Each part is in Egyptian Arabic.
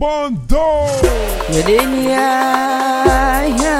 باندو يا ليل يا يا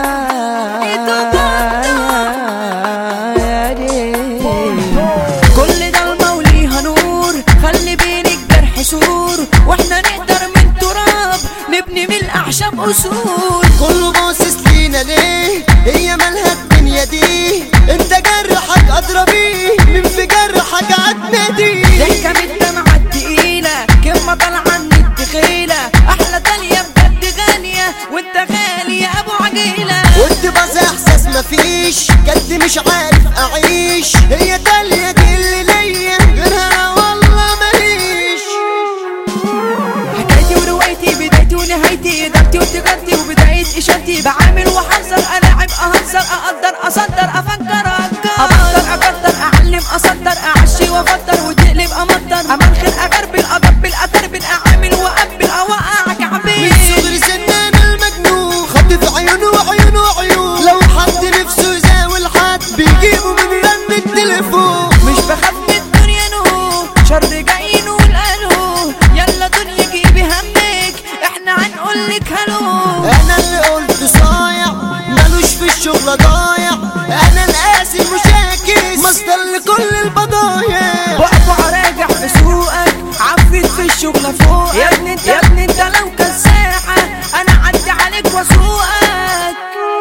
يا ليل كل ضلمة وليها نور خلي بينك جرح سور واحنا نقدر من تراب نبني من الاعشاب اصول كله باصص لينا ليه هي مالها الدنيا دي انت جرحك ادرى بيه مين في جرحك عتمدي ضحكة من الدمعة التقيلة كلمة طالعة من التخيلة أحلى تالية بجد غالية وأنت غالي يا أبو عجيلة قلت بس احساس مفيش جد مش عارف اعيش هي تالية دي اللي ليا غيرها والله ماليش حكايتي وروايتي بدايتي ونهايتي إدارتي وتجارتي وبداية إشارتي بعامل وأحذر ألاعب أهزر أقدر أصدر أفكر أفكر أبطر أقدر أعلم أصدر أعشي وأفطر وتقلب أمطر أمنخر أغربل أضبل أتربل أعامل وأقبل أوقعك من عبيل صغر سنان المجنون خاطف عيونه وعيونه وعيون لو حد نفسه يزاول حد بيجيبه من رن التليفون مش بخاف من الدنيا نو شر جاي نقول الو يلا دنيا جيبي همك احنا هنقولك هلو انا اللي قلت صايع مالوش في الشغل ضايع انا القاسي المشاكس مصدر لكل البضايع بقطع راجع في سوقك عفيت في الشغل فوقك يا ابني انت يا ابني انت لو كساحة انا عدي عليك واسوقك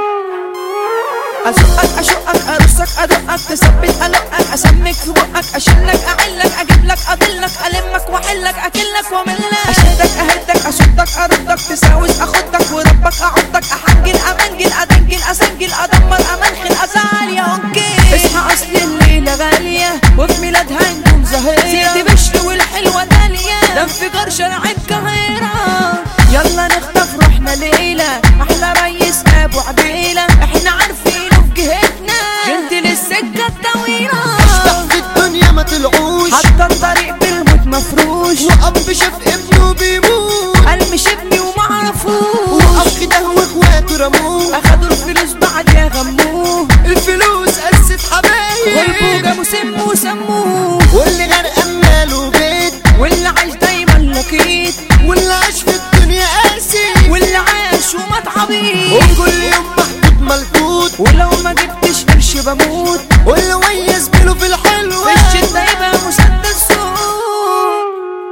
ازقك اشقك ارصك ادقك تثبت القك اسمك في بقك اشلك اعلك اجيب لك اضلك المك واحلك اكلك واملك اشدك اهدك اصدك اردك تساوس اخدك وربك اعضك احنجل امنجل ادنجل اسجل ادمر امنخل ازعل يا اوكي اصحى اصل الليله غاليه وفي ميلادها نجوم زهيره سيدي بشر والحلوه داليه ده انفجار شارع القاهره يلا نخطف روحنا ليله احلى ريس ابو عديله احنا عارفينه في جهتنا جنت للسكه الطويله تحت الدنيا ما طلعوش حتى الطريق بالموت مفروش واب شاف ابنه بيموت قال مش ابني ومعرفوش واخ ده واخواته رموه اخدوا الفلوس بعد يا غموه الفلوس قست حبايب غلبوا جابوا سموه وسموه واللي غرقان ماله بيت واللي عايش دايما لقيت واللي عاش في الدنيا قاسي واللي عاش ومات عبيط وكل يوم محطوط ملكوت ولو ما جبتش قرش بموت واللي ويز بينه في الحلوة في الشتا يبقى مسدس سوق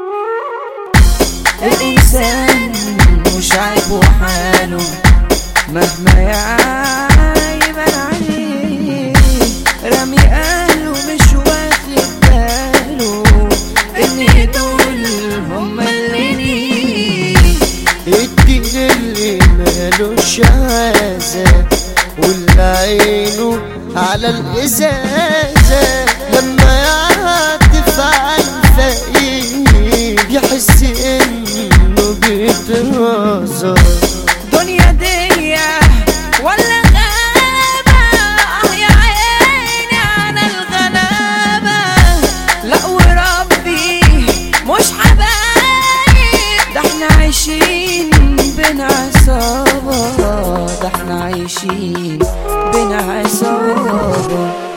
الإنسان مش عيبه حاله مهما يعيبان عليه رمي أهله مش واخد باله إن دول هم اللي ليه الدين اللي مالوش عازة واللي عينه على الإزازة لما يعطف على الفقير يحس إنه بيترازى دنيا دي ولا غابة آه يا عيني على الغلابة لا وربي مش حبايب ده احنا عايشين بين عصابة ده احنا عايشين بين عصابة